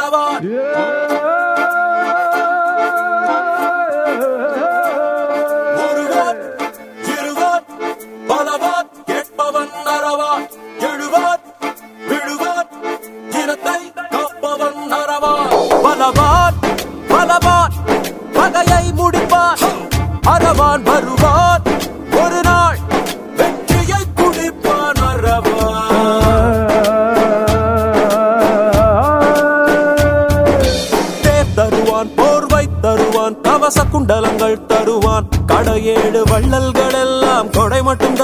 அறவான் ஒருவன் இருவன் பலவான் கேட்பவன் அறவான் எழுவான் விழுவான் இனத்தை காப்பவன் அறவான் பலவான் பலவான் பகையை முடிப்பான் அறவான் வருவான் ஒரு நாள் வெற்றியை குடிப்பான் அறவான் தேர் தருவான் போர்வை தருவான் கவச குண்டலங்கள் தருவான் கடையேழு வள்ளல்கள் எல்லாம் கொடை மட்டும்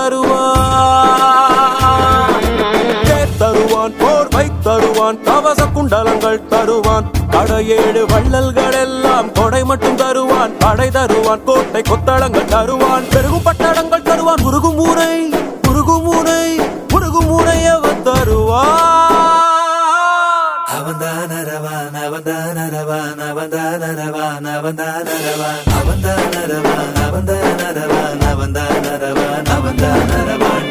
தருவான் தேர் தருவான் போர்வை தருவான் கவச குண்டலங்கள் தருவான் கடையேழு வள்ளல்கள் எல்லாம் கொடை மட்டும் தருவான் படை தருவான் கோட்டை கொத்தளங்கள் தருவான் பெருகும் பட்டடங்கள் தருவான் முருகும் ஊரை முருகும் ஊரை முருகும் ஊரை அவன் தருவான் அவன்தான் அரவான் அவன்தான் அரவான் அவன்தான் அரவான் அவன்தான் அரவான் அவன்தான் அரவான் அவன்தான் அரவான் அவன்தான் அரவான் அவன்தான் அரவான்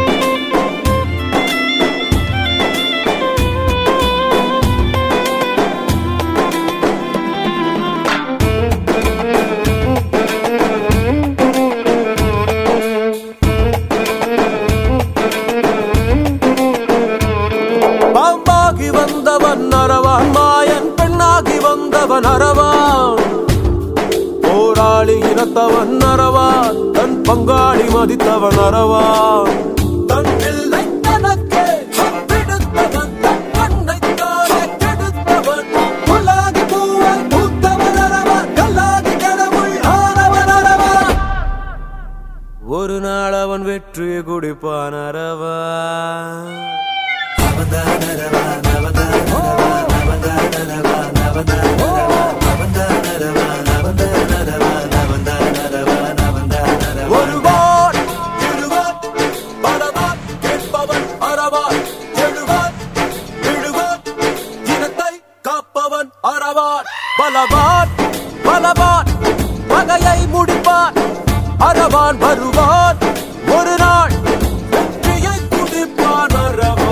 பாம்பாகி வந்தவன் அரவான் மாயன் பெண்ணாகி வந்தவன் அரவான் போராளி இனத்தவன் அரவான் தன் பங்காளி மதித்தவன் அரவான் தன் பிள்ளை தனக்கே விடுத்தவன் தன் கண்ணைத் தானே கெடுத்தவன் புல்லாகி பூவாய் பூத்தவன் அரவான் கல்லாகி கடவுள் ஆனவன் அரவான் ஒரு நாள் அவன் வெற்றி குடிப்பான் அரவான் அவன்தான் அரவான் அவன்தான் அரவான் அவன்தான் அரவான் அவன்தான் அரவான் அவன்தான் அரவான் அவன்தான் அரவான் அவன்தான் அரவான் அவன்தான் அரவான் ஒருவான் எழுவான் பலவான் கேட்பவன் அறவான் எழுவான் விழுவான் இனத்தை காப்பவன் அறவான் பலவான் பலவான் பகையை முடிப்பான் அறவான் வருவான் ஒரு நாள் வெற்றியை குடிப்பான் அறவான்